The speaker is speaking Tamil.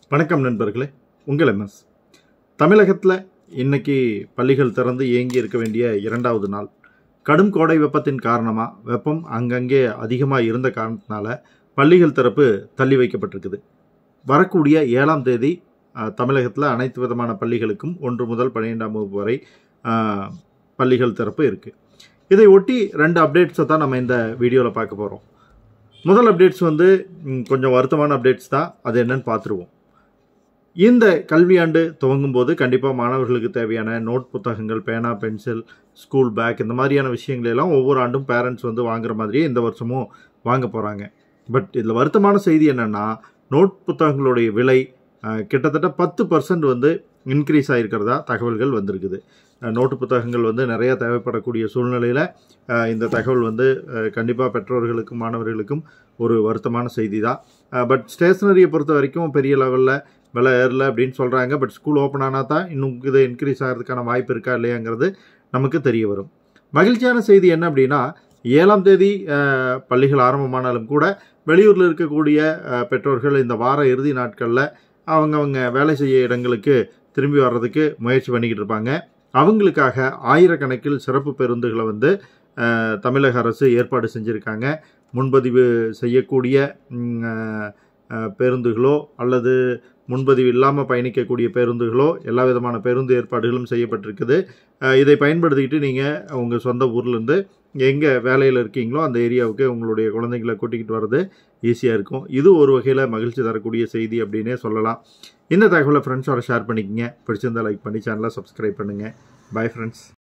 வணக்கம் நண்பர்களே உங்கள் எம்எஸ் தமிழகத்தில் இன்னைக்கு பள்ளிகள் திறந்து இயங்கி இருக்க வேண்டிய இரண்டாவது நாள் கடும் கோடை வெப்பத்தின் காரணமாக வெப்பம் அங்கங்கே அதிகமாக இருந்த காரணத்தினால பள்ளிகள் திறப்பு தள்ளி வைக்கப்பட்டிருக்குது வரக்கூடிய ஏழாம் தேதி தமிழகத்தில் அனைத்து விதமான பள்ளிகளுக்கும் ஒன்று முதல் பன்னிரெண்டாம் வகுப்பு வரை அஹ், பள்ளிகள் திறப்பு இருக்குது இதை ஒட்டி ரெண்டு அப்டேட்ஸை தான் நம்ம இந்த வீடியோவில் பார்க்க போகிறோம் முதல் அப்டேட்ஸ் வந்து ம், கொஞ்சம் வருத்தமான அப்டேட்ஸ் தான் அது என்னன்னு பார்த்துருவோம் இந்த கல்வியாண்டு துவங்கும் போது கண்டிப்பாக மாணவர்களுக்கு தேவையான நோட் புத்தகங்கள் பேனா பென்சில் ஸ்கூல் பேக் இந்த மாதிரியான விஷயங்களை எல்லாம் ஒவ்வொரு ஆண்டும் பேரண்ட்ஸ் வந்து வாங்குற மாதிரியே இந்த வருஷமும் வாங்க போகிறாங்க பட் இதில் வருத்தமான செய்தி என்னென்னா நோட் புத்தகங்களுடைய விலை அஹ், கிட்டத்தட்ட பத்து பர்சன்ட் வந்து இன்க்ரீஸ் ஆகிருக்கிறதா தகவல்கள் வந்திருக்குது அஹ், நோட்டு புத்தகங்கள் வந்து நிறைய தேவைப்படக்கூடிய சூழ்நிலையில் இந்த தகவல் வந்து கண்டிப்பாக பெற்றோர்களுக்கும் மாணவர்களுக்கும் ஒரு வருத்தமான செய்தி தான் பட் ஸ்டேஷ்னரியை பொறுத்த வரைக்கும் பெரிய லெவலில் விலை ஏறல அப்படின்னு சொல்கிறாங்க பட் ஸ்கூல் ஓப்பன் ஆனால் தான் இன்னும் இது இன்க்ரீஸ் ஆகிறதுக்கான வாய்ப்பு இருக்கா இல்லையாங்கிறது நமக்கு தெரிய வரும் மகிழ்ச்சியான செய்தி என்ன அப்படின்னா ஏழாம் தேதி அஹ், பள்ளிகள் ஆரம்பமானாலும் கூட வெளியூரில் இருக்கக்கூடிய அஹ், பெற்றோர்கள் இந்த வார இறுதி நாட்களில் அவங்கவங்க வேலை செய்ய இடங்களுக்கு திரும்பி வர்றதுக்கு முயற்சி பண்ணிக்கிட்டு இருப்பாங்க அவங்களுக்காக ஆயிரக்கணக்கில் சிறப்பு பேருந்துகளை வந்து அஹ், தமிழக அரசு ஏற்பாடு செஞ்சுருக்காங்க முன்பதிவு செய்யக்கூடிய ம், அஹ், அஹ், பேருந்துகளோ அல்லது முன்பதிவு இல்லாமல் பயணிக்கக்கூடிய பேருந்துகளோ எல்லா விதமான பேருந்து ஏற்பாடுகளும் செய்யப்பட்டிருக்குது அஹ், இதை பயன்படுத்திக்கிட்டு நீங்கள் உங்கள் சொந்த ஊர்லேருந்து எங்கே வேலையில் இருக்கீங்களோ அந்த ஏரியாவுக்கு உங்களுடைய குழந்தைங்களை கூட்டிக்கிட்டு வர்றது ஈஸியாக இருக்கும் இது ஒரு வகையில் மகிழ்ச்சி தரக்கூடிய செய்தி அப்படின்னே சொல்லலாம் இந்த தகவலை ஃப்ரெண்ட்ஸோட ஷேர் பண்ணிக்கங்க பிடிச்சிருந்தா லைக் பண்ணி சேனலை சப்ஸ்கிரைப் பண்ணுங்கள் பை ஃப்ரெண்ட்ஸ்